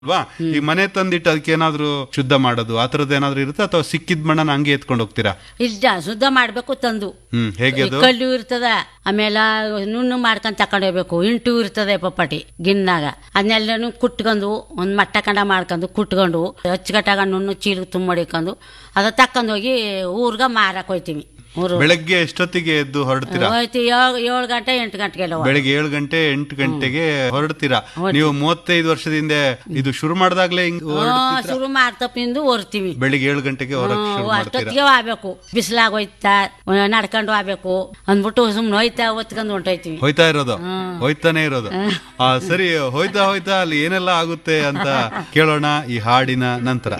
ಅಲ್ವಾ ಈ ಮನೆ ತಂದಿಟ್ಟು ಅದಕ್ಕೆ ಏನಾದ್ರು ಶುದ್ಧ ಮಾಡೋದು ಆ ಥರದ್ದು ಏನಾದ್ರು ಇರುತ್ತೆ ಅಥವಾ ಸಿಕ್ಕಿದ ಮಣ್ಣನ ಹಂಗೆ ಎತ್ಕೊಂಡು ಹೋಗ್ತೀರಾ ಇಲ್ಲ ಶುದ್ಧ ಮಾಡ್ಬೇಕು ತಂದು ಹ್ಮ್ ಹೇಗೆ ಅದು ಕಲ್ಲು ಇರ್ತದ ಆಮೇಲೆ ನುಣ್ಣು ಮಾಡ್ಕೊಂಡ್ ತಕೊಂಡ್ ಹೋಗ್ಬೇಕು ಇಂಟು ಇರ್ತದೆ ಪಪ್ಪಟಿ ಗಿನ್ನಾಗ ಅದನ್ನೆಲ್ಲನು ಕುಟ್ಕೊಂಡು ಒಂದ್ ಮಟ್ಟ ಕಂಡ ಮಾಡ್ಕೊಂಡು ಕುಟ್ಕೊಂಡು ಅಚ್ಚುಕಟ್ಟಾಗ ನುಣ್ಣು ಚೀಲ ತುಂಬಿಕೊಂಡು ಅದ ತಕೊಂಡ್ ಹೋಗಿ ಊರ್ಗ ಮಾರಕ್ ಹೋಯ್ತೀವಿ ಊರು ಬೆಳಗ್ಗೆ ಎಷ್ಟೊತ್ತಿಗೆ ಎದ್ದು ಹೊರಡ್ತೀರಾ ಹೋಯ್ತೀವಿ ಏಳು ಗಂಟೆ ಎಂಟು ಗಂಟೆಗೆಲ್ಲ ಹೋಗ್- ಬೆಳಗ್ಗೆ ಏಳು ಗಂಟೆ ಎಂಟು ಗಂಟೆಗೆ ಹೊರಡ್ತೀರಾ ನೀವು ಮೂವತ್ತೈದು ವರ್ಷದಿಂದ ಇದು ಶುರು ಮಾಡಿದಾಗ್ಲೇ ಹಿಂಗ್ ಹ್ಮ್, ಹೊರಡ್ತೀರಾ? ಶುರು ಮಾಡ್ತಪ್ಪಿಂದು ಹೊರ್ತೀವಿ ಬೆಳಿಗ್ಗೆ ಏಳು ಗಂಟೆಗೆ ಹೊರಗೆ ಶುರು ಮಾಡ್ತೀರಾ ಅಷ್ಟೊತ್ತಿಗೆ ಆಗ್ಬೇಕು ಬಿಸಿಲಾಗ ಹೋಯ್ತಾ ನಡ್ಕೊಂಡು ಹೋಗ್ಬೇಕು ಅಂದ್ಬಿಟ್ಟು ಸುಮ್ನೆ ಹೋಯ್ತಾ ಒತ್ಕೊಂಡು ಹೊಂಟೋಯ್ತೀವಿ ಹೋಯ್ತಾ ಇರೋದು ಹೋಯ್ತಾನೆ ಇರೋದು ಆ ಸರಿ ಹೋಯ್ತಾ ಹೋಯ್ತಾ ಅಲ್ಲಿ ಏನೆಲ್ಲ ಆಗುತ್ತೆ ಅಂತ ಕೇಳೋಣ ಈ ಹಾಡಿನ ನಂತರ